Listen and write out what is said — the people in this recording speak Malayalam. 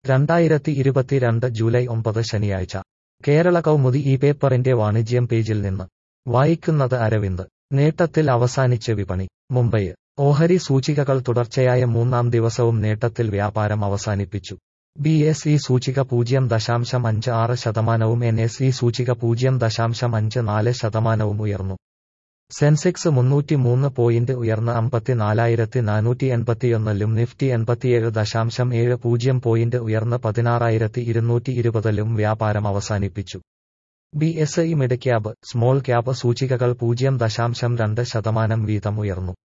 രണ്ടായിരത്തി ഇരുപത്തിരണ്ട് ജൂലൈ ഒമ്പത് ശനിയാഴ്ച കേരള കൗമുദി ഈ പേപ്പറിന്റെ വാണിജ്യം പേജിൽ നിന്ന് വായിക്കുന്നത് അരവിന്ദ് നേട്ടത്തിൽ അവസാനിച്ച് വിപണി മുംബൈ ഓഹരി സൂചികകൾ തുടർച്ചയായ മൂന്നാം ദിവസവും നേട്ടത്തിൽ വ്യാപാരം അവസാനിപ്പിച്ചു ബി എസ് ഇ സൂചിക പൂജ്യം ദശാംശം അഞ്ച് ആറ് ശതമാനവും എൻ എസ് ഇ സൂചിക പൂജ്യം ദശാംശം അഞ്ച് നാല് ശതമാനവും ഉയർന്നു സെൻസെക്സ് മുന്നൂറ്റി മൂന്ന് പോയിന്റ് ഉയർന്ന് അമ്പത്തിനാലായിരത്തി നാനൂറ്റി എൺപത്തിയൊന്നിലും നിഫ്റ്റി എൺപത്തിയേഴ് ദശാംശം ഏഴ് പൂജ്യം പോയിന്റ് ഉയർന്ന് പതിനാറായിരത്തി ഇരുന്നൂറ്റി ഇരുപതിലും വ്യാപാരം അവസാനിപ്പിച്ചു B S E mid cap small cap സൂചികകൾ പൂജ്യം ദശാംശം രണ്ട് ശതമാനം വീതം ഉയർന്നു